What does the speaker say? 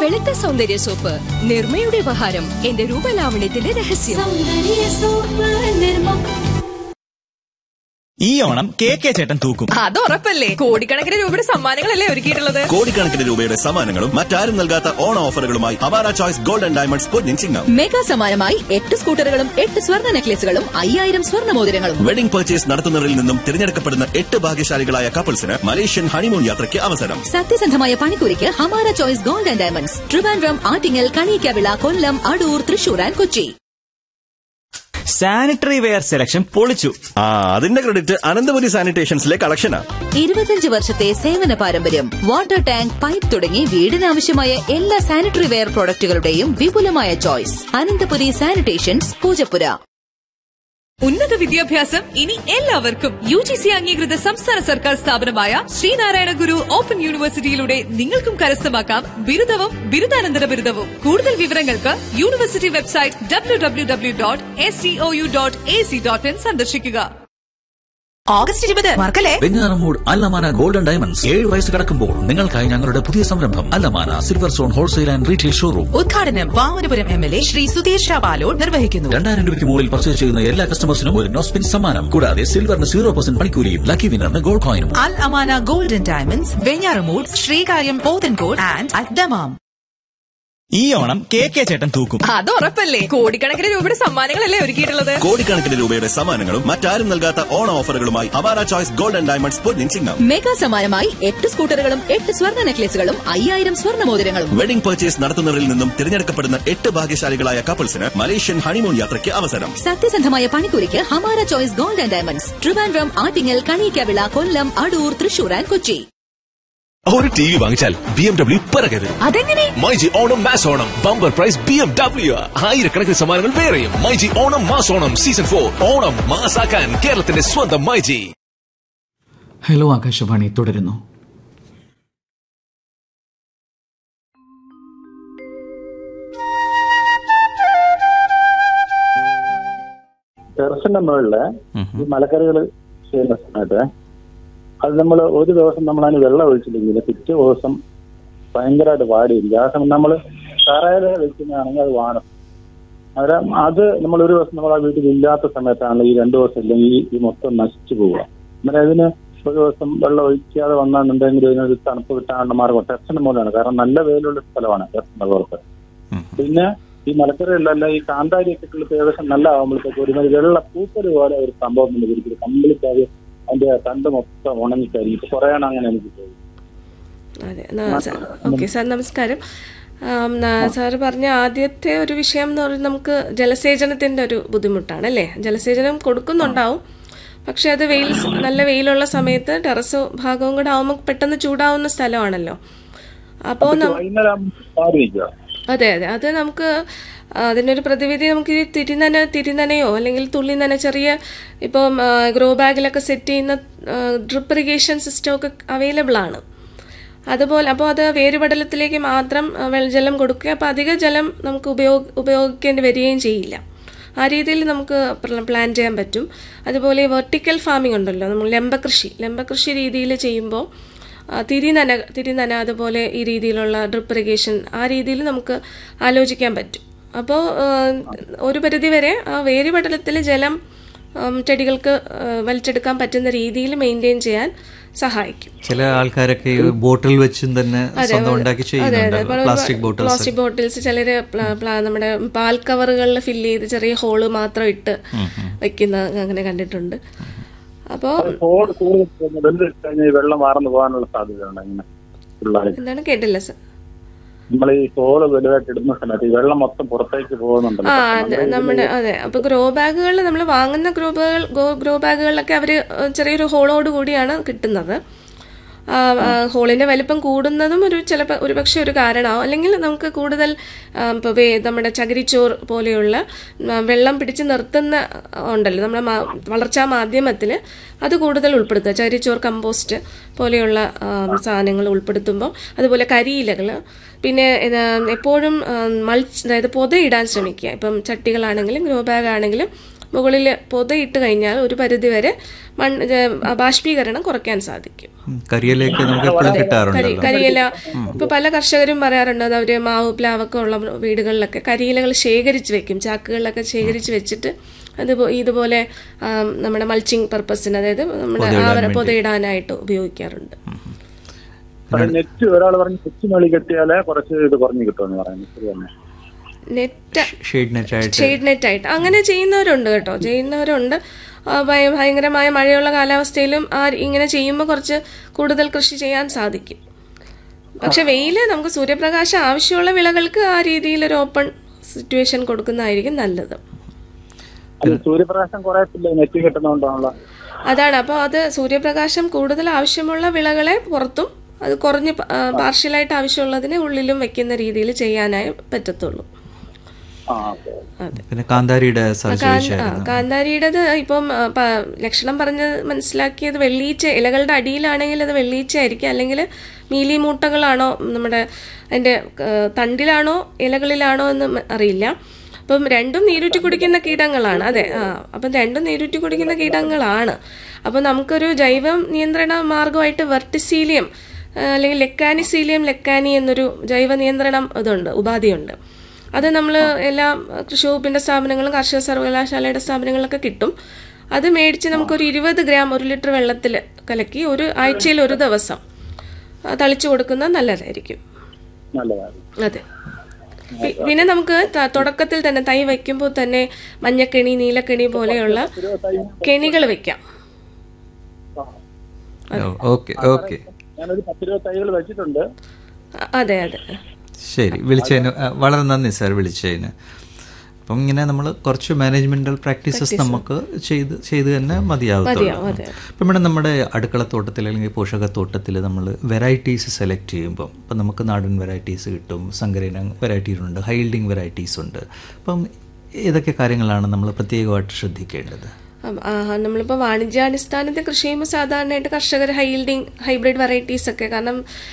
വെളുത്ത സൗന്ദര്യ സോപ്പ് നിർമ്മയുടെ ഉപഹാരം എന്റെ രൂപലാവണ്യത്തിന്റെ രഹസ്യം സൗന്ദര്യ സോപ്പ് നിർമ്മ ഈ ഓണം കെ കെ ചേട്ടൻ തൂക്കും അത് ഉറപ്പല്ലേ കോടിക്കണക്കിന് രൂപയുടെ സമ്മാനങ്ങളല്ലേ ഒരുക്കിയിട്ടുള്ളത് കോടിക്കണക്കിന് രൂപയുടെ സമ്മാനങ്ങളും മറ്റാരും നൽകാത്ത ഓണ ഓഫറുകളുമായി അവാര ചോയ്സ് ഗോൾഡ് ആൻഡ് ഡയമണ്ട്സ് പൊന്നിൻ ചിങ്ങം മെഗാ സമ്മാനമായി എട്ട് സ്കൂട്ടറുകളും എട്ട് സ്വർണ്ണ നെക്ലേസുകളും അയ്യായിരം സ്വർണ്ണ മോതിരങ്ങളും വെഡിംഗ് പർച്ചേസ് നടത്തുന്നവരിൽ നിന്നും തിരഞ്ഞെടുക്കപ്പെടുന്ന എട്ട് ഭാഗ്യശാലികളായ കപ്പിൾസിന് മലേഷ്യൻ ഹണിമൂൺ യാത്രയ്ക്ക് അവസരം സത്യസന്ധമായ പണിക്കൂലിക്ക് Hamara choice gold and diamonds Trivandrum Attingal Kaliyikkavila Kollam Adoor Thrissur and Kochi sanitary ware selection പൊളിച്ചു ആ അതിന്റെ ക്രെഡിറ്റ് അനന്തപുരി സാനിറ്റേഷൻസിലെ കളക്ഷനാ ഇരുപത്തിയഞ്ച് വർഷത്തെ സേവന പാരമ്പര്യം വാട്ടർ ടാങ്ക് പൈപ്പ് തുടങ്ങി വീടിന് ആവശ്യമായ എല്ലാ സാനിറ്ററി വെയർ പ്രോഡക്റ്റുകളുടെയും വിപുലമായ ചോയ്സ് അനന്തപുരി സാനിറ്റേഷൻസ് പൂജപ്പുര ഉന്നത വിദ്യാഭ്യാസം ഇനി എല്ലാവർക്കും യു ജി സി അംഗീകൃത സംസ്ഥാന സർക്കാർ സ്ഥാപനമായ ശ്രീനാരായണ ഗുരു ഓപ്പൺ യൂണിവേഴ്സിറ്റിയിലൂടെ നിങ്ങൾക്കും കരസ്ഥമാക്കാം ബിരുദവും ബിരുദാനന്തര ബിരുദവും കൂടുതൽ വിവരങ്ങൾക്ക് university website W W W dot S C O U dot A C dot in സന്ദർശിക്കുക ഓഗസ്റ്റ് ഇരുപത് മറക്കല്ലേ വെഞ്ഞാറമൂട് അല്ലമാന ഗോൾഡൻ ഡയമണ്ട്സ് ഏഴ് വയസ്സ് കടക്കുമ്പോൾ നിങ്ങൾക്കായി ഞങ്ങളുടെ പുതിയ സംരംഭം Al Amana silver zone wholesale and retail showroom ഉദ്ഘാടനം Vamanapuram M L A Shri Sudheer Shah Balod നിർവഹിക്കുന്നു രണ്ടായിരം രൂപയ്ക്ക് മുകളിൽ പർച്ചേസ് ചെയ്യുന്ന എല്ലാ കസ്റ്റമേഴ്സിനും ഒരു നോസ്പിൻ സമ്മാനം കൂടാതെ സിൽവറിന് സീറോ പെർസെന്റ് പണിക്കൂലിയും ലക്കി വിന്നറിന് ഗോൾഡ് കോയിനും Al Amana golden diamonds Venjaramoodu Sreekaryam Pothencode and അദ്ദമാം ഈ ഓണം കെ കെ ചേട്ടൻ തൂക്കും അത് ഉറപ്പല്ലേ കോടിക്കണക്കിന് രൂപയുടെ സമ്മാനങ്ങളല്ലേ ഒരുക്കിയിട്ടുള്ളത് കോടിക്കണക്കിന് രൂപയുടെ സമ്മാനങ്ങളും മറ്റാരും നൽകാത്ത ഓണ ഓഫറുകളുമായി അവാര ചോയ്സ് ഗോൾഡ് ആൻഡ് ഡയമണ്ട്സ് പൊന്നിൻ ചിങ്ങം മെഗാ സമ്മാനമായി എട്ട് സ്കൂട്ടറുകളും എട്ട് സ്വർണ്ണ നെക്ലേസുകളും അയ്യായിരം സ്വർണ്ണ മോതിരങ്ങളും വെഡിംഗ് പർച്ചേസ് നടത്തുന്നവരിൽ നിന്നും തിരഞ്ഞെടുക്കപ്പെടുന്ന എട്ട് ഭാഗ്യശാലികളായ കപ്പിൾസിന് മലേഷ്യൻ ഹണിമൂൺ യാത്രയ്ക്ക് അവസരം സത്യസന്ധമായ പണിക്കൂലിക്ക് Hamara choice gold and diamonds Trivandrum Attingal Kaliyikkavila Kollam Adoor Thrissur and Kochi ഒരു ടി വി വാങ്ങിച്ചാൽ ബി എം ഡബ്ല്യു പിറകെ വരും അതെങ്ങനെ myG Onam mass Onam bumper prize B M W ആയിരക്കണക്കിന് സമ്മാനങ്ങൾ വേറെയും myG Onam mass Onam season for Onam മാസാക്കാൻ കേരളത്തിന്റെ സ്വന്തം മൈജി ഹലോ ആകാശവാണി തുടരുന്നു ടെറസിന്റെ മുകളില് ഈ മലക്കറികൾ ചെയ്യുന്ന സമയത്ത് അത് നമ്മൾ ഒരു ദിവസം നമ്മൾ അതിന് വെള്ളം ഒഴിച്ചില്ലെങ്കിൽ പിറ്റേ ദിവസം ഭയങ്കരമായിട്ട് വാടിയിരിക്കും ആ സമയം നമ്മൾ തറയിൽ വെക്കുന്നതാണെങ്കിൽ അത് വാടും അന്നേരം അത് നമ്മൾ ഒരു ദിവസം നമ്മൾ ആ വീട്ടിൽ ഇല്ലാത്ത സമയത്താണ് ഈ രണ്ടു ദിവസം ഇല്ലെങ്കിൽ ഈ മൊത്തം നശിച്ചു പോവുക അന്നേരം ഇതിന് ഒരു ദിവസം വെള്ളം ഒഴിക്കാതെ വന്നാണെന്നുണ്ടെങ്കിൽ ഇതിനൊരു തണുപ്പ് കിട്ടാനുള്ള മാർഗം ടെറസിന്റെ മുകളിലാണ് കാരണം നല്ല വെയിലുള്ള സ്ഥലമാണ് ടെറസിന്റെ പുറത്ത് പിന്നെ ഈ മലക്കറികളിലല്ല ഈ കാന്താരിയൊക്കെ ഉള്ളത് ഏകദേശം നല്ല ആകുമ്പോഴത്തേക്ക് ഒരുമാതിരി വെള്ള പൂപ്പല് പോലെ ഒരു സംഭവം തന്നെ ഒരിക്കലും കംപ്ലീറ്റ് അത് അതിന്റെ തണ്ട് മൊത്തം ഉണങ്ങിക്കരിയും ഇപ്പൊ കുറേ എണ്ണം അങ്ങനെ എനിക്ക് തോന്നി അതെ ഓക്കെ സാർ നമസ്കാരം ആം, ന- സാറ് പറഞ്ഞ ആദ്യത്തെ ഒരു വിഷയം എന്ന് പറയുന്നത് നമുക്ക് ജലസേചനത്തിന്റെ ഒരു ബുദ്ധിമുട്ടാണ് അല്ലേ ജലസേചനം കൊടുക്കുന്നുണ്ടാവും പക്ഷെ അത് വെയിൽ നല്ല വെയിലുള്ള സമയത്ത് ടെറസ് ഭാഗവും കൂടെ ആവുമ്പോൾ പെട്ടെന്ന് ചൂടാവുന്ന സ്ഥലമാണല്ലോ അപ്പോൾ നം- വൈകുന്നേരം മാറി നിൽക്കുക അതെ അതെ അത് നമുക്ക് അതിനൊരു പ്രതിവിധി നമുക്ക് ഈ തിരിനന തിരിനനയോ അല്ലെങ്കിൽ തുള്ളി നന ചെറിയ ഇപ്പം ഗ്രോ ബാഗിലൊക്കെ സെറ്റ് ചെയ്യുന്ന ഡ്രിപ്പ് ഇറിഗേഷൻ സിസ്റ്റം ഒക്കെ അവൈലബിൾ ആണ് അതുപോലെ അപ്പോൾ അത് വേരുപടലത്തിലേക്ക് മാത്രം ആ, വെള്ള- ജലം കൊടുക്കുക അപ്പോൾ അധിക ജലം നമുക്ക് ഉപയോഗ ഉപയോഗിക്കേണ്ടി വരികയും ചെയ്യില്ല ആ രീതിയിൽ നമുക്ക് പ്ല- പ്ലാൻ ചെയ്യാൻ പറ്റും അതുപോലെ വെർട്ടിക്കൽ ഫാമിംഗ് ഉണ്ടല്ലോ നമ്മൾ ലംബകൃഷി ലംബകൃഷി രീതിയിൽ ചെയ്യുമ്പോൾ ആ, തിരിനന തിരിനന അതുപോലെ ഈ രീതിയിലുള്ള ഡ്രിപ്പ് ഇറിഗേഷൻ ആ രീതിയിൽ നമുക്ക് ആലോചിക്കാൻ പറ്റും അപ്പോൾ ഒരു പരിധിവരെ ആ വേരുപടലത്തിൽ ജലം ഉം, ചെടികൾക്ക് ആ, വലിച്ചെടുക്കാൻ പറ്റുന്ന രീതിയിൽ മെയിൻറ്റെയിൻ ചെയ്യാൻ സഹായിക്കും ചില ആൾക്കാരൊക്കെ ഈ ബോട്ടിൽ വെച്ചും തന്നെ അതെ, സ്വന്തം ഉണ്ടാക്കി അതെ, അതെ. ചെയ്യുന്നുണ്ട് ഇപ്പോൾ പ്ലാസ്റ്റിക് ബോട്ടിൽസ് പ്ലാസ്റ്റിക് ബോട്ടിൽസ് ചിലര് പ്ല- പ്ല- നമ്മുടെ പാൽ കവറുകളിൽ ഫില്ല് ചെയ്ത് ചെറിയ ഹോള് മാത്രം ഇട്ട് വെക്കുന്ന അങ്ങനെ കണ്ടിട്ടുണ്ട് അപ്പോൾ തോട് കൂടുതൽ വെള്ളം ഇട്ട് കഴിഞ്ഞാൽ ഈ വെള്ളം വാർന്നു പോകാനുള്ള സാധ്യതയുണ്ട് ഇങ്ങനെ പിള്ളേർക്ക് എന്താണ് കേട്ടില്ല സർ നമ്മൾ ഈ തോട് വലുതായിട്ട് ഇടുന്ന സമയത്ത് ഈ വെള്ളം മൊത്തം പുറത്തേക്ക് പോകുന്നുണ്ടല്ലോ ആ അതെ നമ്മുടെ അതെ അപ്പൊ ഗ്രോ ബാഗുകളിൽ നമ്മൾ വാങ്ങുന്ന ഗ്രോ ബാഗുകൾ ഗ്രോ ബാഗുകളിലൊക്കെ അവര് ചെറിയൊരു ഹോളോട് കൂടിയാണ് കിട്ടുന്നത് ആ, ആ, ഹോളിന്റെ വലിപ്പം കൂടുന്നതും ഒരു ചിലപ്പോൾ ഒരുപക്ഷെ ഒരു കാരണമാവും അല്ലെങ്കിൽ നമുക്ക് കൂടുതൽ ആ, ഇപ്പൊ വേ- നമ്മുടെ ചകിരിച്ചോർ പോലെയുള്ള ആ, വെള്ളം പിടിച്ച് നിർത്തുന്ന ഉണ്ടല്ലോ നമ്മുടെ മാ- വളർച്ചാ മാധ്യമത്തിൽ അത് കൂടുതൽ ഉൾപ്പെടുത്തുക ചകിരിച്ചോർ കമ്പോസ്റ്റ് പോലെയുള്ള ആ, സാധനങ്ങൾ ഉൾപ്പെടുത്തുമ്പോൾ അതുപോലെ കരിയിലകൾ പിന്നെ ഇത് എപ്പോഴും മൾച്ച് അതായത് പൊതയിടാൻ ശ്രമിക്കുക ഇപ്പം ചട്ടികളാണെങ്കിലും ഗ്രോ ബാഗ് ആണെങ്കിലും മുകളിൽ പൊതയിട്ട് കഴിഞ്ഞാൽ ഒരു പരിധിവരെ മണ്ണ് ഏഹ്, ബാഷ്പീകരണം കുറയ്ക്കാൻ സാധിക്കും ഉം, കരിയിലേക്ക് നമുക്ക് എപ്പോഴും കരി കിട്ടാറുണ്ടല്ലോ കരിയില ഇപ്പൊ പല കർഷകരും പറയാറുണ്ട് അത് അവര് മാവ് പ്ലാവൊക്കെ ഉള്ള വീടുകളിലൊക്കെ കരിയിലകൾ ശേഖരിച്ച് വെക്കും ചാക്കുകളിലൊക്കെ ശേഖരിച്ച് വെച്ചിട്ട് അത് പോ- ഇതുപോലെ ആം, നമ്മുടെ മൾച്ചിങ് പർപ്പസിന് അതായത് നമ്മുടെ പൊതയിടാൻ ആവര വേണ്ടി. പൊതയിടാനായിട്ട് ഉപയോഗിക്കാറുണ്ട് നെറ്റ് ഒരാൾ പറഞ്ഞ് നെറ്റ് മേളി കെട്ടിയാലേ കുറച്ച് ഇത് കുറഞ്ഞു കിട്ടുമെന്ന് പറയുന്നത് ശരി തന്നെ നെറ്റ് ഷെയ്ഡ് നെറ്റ് ആയിട്ട് ഷെയ്ഡ് നെറ്റ് ആയിട്ട് അങ്ങനെ ചെയ്യുന്നവരുണ്ട് കേട്ടോ ചെയ്യുന്നവരുണ്ട് ആ, ഭയ- ഭയങ്കരമായ മഴയുള്ള കാലാവസ്ഥയിലും ആ ഇങ്ങനെ ചെയ്യുമ്പോൾ കുറച്ച് കൂടുതൽ കൃഷി ചെയ്യാൻ സാധിക്കും പക്ഷെ വെയില് നമുക്ക് സൂര്യപ്രകാശം ആവശ്യമുള്ള വിളകൾക്ക് ആ രീതിയിൽ ഒരു ഓപ്പൺ സിറ്റുവേഷൻ കൊടുക്കുന്നതായിരിക്കും നല്ലത് അത് സൂര്യപ്രകാശം കുറയത്തില്ല നെറ്റ് കിട്ടുന്നതുകൊണ്ടാണല്ലോ അതാണ് അപ്പോൾ അത് സൂര്യപ്രകാശം കൂടുതൽ ആവശ്യമുള്ള വിളകളെ പുറത്തും അത് കുറഞ്ഞ് പാർഷ്യലായിട്ട് ആവശ്യമുള്ളതിനെ ഉള്ളിലും വെക്കുന്ന രീതിയിൽ ചെയ്യാനായി പറ്റത്തുള്ളൂ ആ ഓക്കെ അതെ പിന്നെ കാന്താരിയുടെ സാർ കാ- ആ, ചോദിച്ചായിരുന്നു കാന്താരിയുടേത് ഇപ്പം ആ, പ- ലക്ഷണം പറഞ്ഞ് മനസ്സിലാക്കിയത് വെള്ളീച്ച ഇലകളുടെ അടിയിലാണെങ്കിൽ അത് വെള്ളീച്ച ആയിരിക്കും അല്ലെങ്കിൽ മീലി മൂട്ടകളാണോ നമ്മുടെ അതിന്റെ ആ, തണ്ടിലാണോ ഇലകളിലാണോ എന്ന് മ- അറിയില്ല അപ്പം രണ്ടും നീരുറ്റി കുടിക്കുന്ന കീടങ്ങളാണ് അതെ ആ അപ്പം രണ്ടും നീരുറ്റി കുടിക്കുന്ന കീടങ്ങളാണ് അപ്പം നമുക്കൊരു ജൈവ നിയന്ത്രണ മാർഗമായിട്ട് വെർട്ടിസീലിയം ആ, അല്ലെങ്കിൽ ലെക്കാനിസീലിയം ലെക്കാനി എന്നൊരു ജൈവ നിയന്ത്രണം ഇതുണ്ട് ഉപാധിയുണ്ട് അത് നമ്മൾ എല്ലാ കൃഷി വകുപ്പിന്റെ സ്ഥാപനങ്ങളും കാർഷിക സർവകലാശാലയുടെ സ്ഥാപനങ്ങളിലൊക്കെ കിട്ടും അത് മേടിച്ച് നമുക്കൊരു ഇരുപത് ഗ്രാം ഒരു ലിറ്റർ വെള്ളത്തിൽ കലക്കി ഒരു ആഴ്ചയിൽ ഒരു ദിവസം ആ, തളിച്ചു കൊടുക്കുന്നത് നല്ലതായിരിക്കും നല്ലതാണ് അതെ പി- പിന്നെ നമുക്ക് ത- തുടക്കത്തിൽ തന്നെ തൈ വയ്ക്കുമ്പോൾ തന്നെ മഞ്ഞക്കെണി നീലക്കെണി പോലെയുള്ള കെണികൾ വെക്കാം ഓക്കെ ഓക്കെ ഞാനൊരു പത്തിരുപത് തൈകൾ വെച്ചിട്ടുണ്ട് അ- അതെ അതെ ശരി വിളിച്ചതിന് ആ, വളരെ നന്ദി സാർ വിളിച്ചതിന് അപ്പം ഇങ്ങനെ നമ്മൾ കുറച്ച് മാനേജ്മെന്റൽ പ്രാക്ടീസസ് നമുക്ക് ചെയ്ത് ചെയ്ത് തന്നെ മതിയാവത്തുള്ളൂ മതിയാവും, അതെ. ഇപ്പം ഇവിടെ നമ്മുടെ അടുക്കളത്തോട്ടത്തിൽ അല്ലെങ്കിൽ പോഷകത്തോട്ടത്തിൽ നമ്മൾ വെറൈറ്റീസ് സെലക്ട് ചെയ്യുമ്പം ഇപ്പം നമുക്ക് നാടൻ വെറൈറ്റീസ് കിട്ടും സങ്കരയിന വെറൈറ്റീസ് ഉണ്ട് ഹൈൽഡിങ് വെറൈറ്റീസ് ഉണ്ട് അപ്പം ഏതൊക്കെ കാര്യങ്ങളാണ് നമ്മൾ പ്രത്യേകമായിട്ട് ശ്രദ്ധിക്കേണ്ടത് അം- ആ, നമ്മളിപ്പോൾ വാണിജ്യാടിസ്ഥാനത്തിൽ കൃഷി ചെയ്യുമ്പോൾ സാധാരണയായിട്ട് കർഷകർ ഹൈൽഡിങ് ഹൈബ്രിഡ് വെറൈറ്റീസ് ഒക്കെ കാരണം